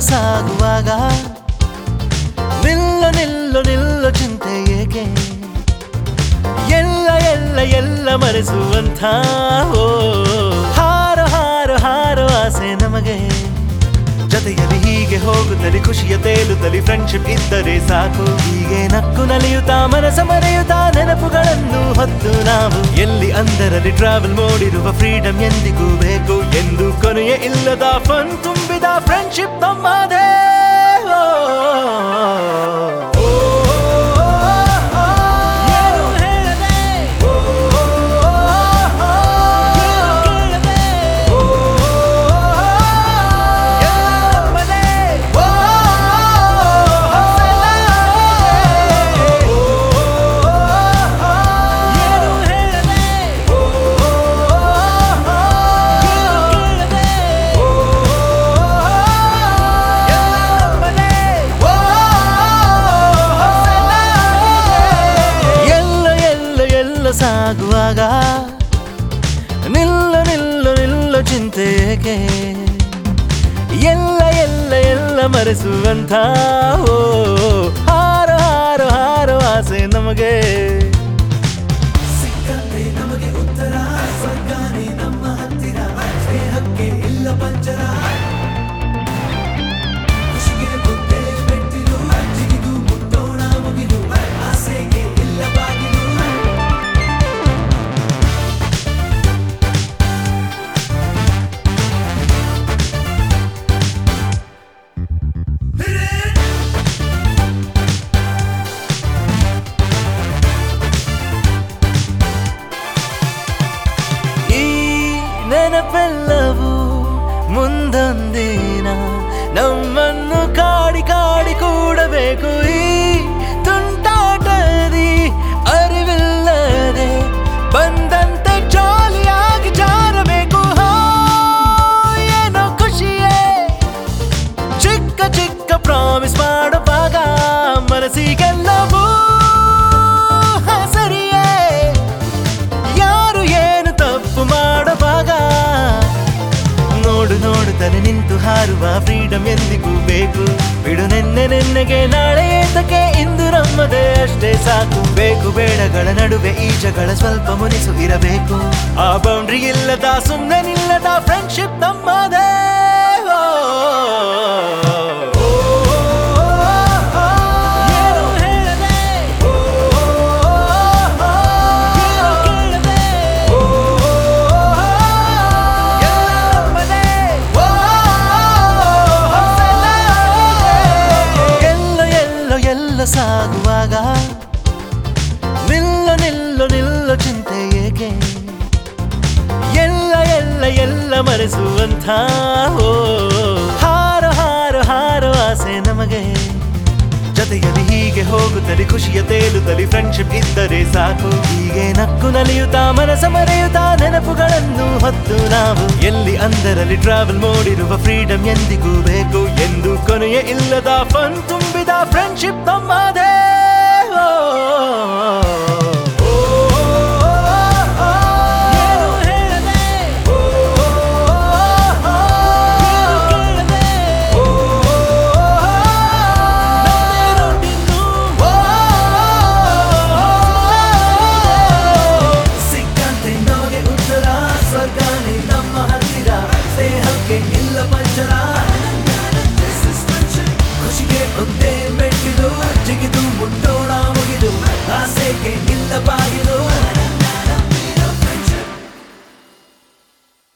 ಸಾಗುವಾಗ ನಿಲ್ಲು ನಿಲ್ಲು ನಿಲ್ಲು ಚಿಂತೆ ಏಕೆ ಎಲ್ಲ ಎಲ್ಲ ಎಲ್ಲ ಮರೆಸುವಂಥ ಓ ಹಾರು ಹಾರು ಹಾರು ಆಸೆ ನಮಗೆ ಜೊತೆಯಲ್ಲಿ ಹೀಗೆ ಹೋಗುತ್ತಲಿ ಖುಷಿಯ ತೇಲುತ್ತಲಿ ಫ್ರೆಂಡ್ಶಿಪ್ ಇದ್ದರೆ ಸಾಕು ಹೀಗೆ ನಕ್ಕು ನಲಿಯುತ್ತಾ ಮನಸ ಮರೆಯುತ್ತಾ ನೆನಪುಗಳನ್ನು ಹೊತ್ತು ನಾವು ಎಲ್ಲಿ ಅಂದರಲ್ಲಿ ಟ್ರಾವೆಲ್ ಮಾಡಿರುವ ಫ್ರೀಡಮ್ ಎಂದಿಗೂ ಬೇಕು ಎಂದು ಕೊನೆಯೇ ಇಲ್ಲದ ಫನ್ ತುಂಬಿದ ಫ್ರೆಂಡ್ಶಿಪ್ ನಮ್ಮದೇ ಓ, ಓ, ಓ, ಏನು ಹೇಳದೆ? ಓ, ಓ, ಓ, ಏನು ಕೇಳದೆ? ಓ, ಎಲ್ಲಮ್ಮನೆ. ಓ, ಏನು ಹೇಳದೆ? ಓ, ಏನು ಕೇಳದೆ? ಎಲ್ಲ ಎಲ್ಲ ಎಲ್ಲ ಸಾಗುವಾಗ ನಿಲ್ಲು ನಿಲ್ಲು ನಿಲ್ಲು ಚಿಂತೆ ಏಕೆ ಎಲ್ಲ ಎಲ್ಲ ಎಲ್ಲ ಮರೆಸುವಂಥ ಓ ಹಾರು ಹಾರು ಹಾರು ಆಸೆ ನಮಗೆ ಸಿಕ್ಕಂತೆ ನಮಗೆ ಉತ್ತರ ಸ್ವರ್ಗಾನೇ ನಮ್ಮ ಹತ್ತಿರ ಸ್ನೇಹಕ್ಕೆ ಇಲ್ಲ ಪಂಜರ ಖುಷಿಗೆ ಮುದ್ದೆ ಮೆಟ್ಟಿಲು ಜಿಗಿದು ಮುಟ್ಟೋಣ ಮುಗಿಲು ಆಸೆಗೆ ಇಲ್ಲ ಬಾಗಿಲು ಈ ನೆನಪೆಲ್ಲವೂ ಮುಂದೊಂದಿನ ನಮ್ಮನ್ನು ಕಾಡಿ ಕಾಡಿ ಕೂಡಬೇಕು ಈ ತುಂಟಾಟದಿ ಅರಿವಿಲ್ಲದೆ ಬಂದಂತೆ ಜಾಲಿಯಾಗಿ ಜಾರಬೇಕು ಹೋ, ಏನೋ ಖುಷಿಯೇ ಚಿಕ್ಕ ಚಿಕ್ಕ ಪ್ರಾಮಿಸ್ ಮಾಡುವಾಗ ಮನಸ್ಸಿಗೆಲ್ಲವೂ ಸರಿಯೇ ಯಾರು ಏನು ತಪ್ಪು ಮಾಡುವಾಗ ನೋಡು ನೋಡುತ್ತಲೇ ನಿಂತು ಹಾರುವ ಫ್ರೀಡಮ್ ಎಂದಿಗೂ ಬೇಕು ಬಿಡು ನೆನ್ನೆ ನೆನ್ನೆಗೆ ನಾಳೆ ಏತಕ್ಕೆ ಇಂದು ನಮ್ಮದೇ ಅಷ್ಟೇ ಸಾಕು ಬೇಕು ಬೇಡಗಳ ನಡುವೆ ಈ ಜಗಳ ಸ್ವಲ್ಪ ಮುನಿಸು ಇರಬೇಕು ಆ ಬೌಂಡ್ರಿ ಇಲ್ಲದ ಸುಮ್ಮನೆ ನಿಲ್ಲದ ಫ್ರೆಂಡ್ಶಿಪ್ ನಮ್ಮದೇ ಓ, ಓ, ಓ, ಏನು ಹೇಳದೆ? ಓ, ಏನು ಕೇಳದೆ? ಎಲ್ಲಮ್ಮನೆ. ಎಲ್ಲ ಎಲ್ಲ ಎಲ್ಲ ಸಾಗುವಾಗ ನಿಲ್ಲು ನಿಲ್ಲು ನಿಲ್ಲು ಚಿಂತೆ ಏಕೆ ಎಲ್ಲ ಎಲ್ಲ ಎಲ್ಲ ಮರೆಸುವಂಥ ಓ ಹಾರು ಹಾರು ಹಾರು ಆಸೆ ನಮಗೆ ಜೊತೆಯಲ್ಲಿ ಹೀಗೆ ಹೋಗುತ್ತಲಿ ಖುಷಿಯ ತೇಲುತ್ತಲಿ ಫ್ರೆಂಡ್ಶಿಪ್ ಇದ್ದರೆ ಸಾಕು ಹೀಗೆ ನಕ್ಕು ನಲಿಯುತ್ತಾ ಮನಸ ಮರೆಯುತ್ತಾ ನೆನಪುಗಳನ್ನು ಹೊತ್ತು ನಾವು ಎಲ್ಲಿ ಅಂದರಲ್ಲಿ ಟ್ರಾವೆಲ್ ಮಾಡಿರುವ ಫ್ರೀಡಮ್ ಎಂದಿಗೂ ಬೇಕು ಎಂದು ಕೊನೆಯೇ ಇಲ್ಲದ ಫನ್ ತುಂಬಿದ ಫ್ರೆಂಡ್ಶಿಪ್ ನಮ್ಮದೇ ಓ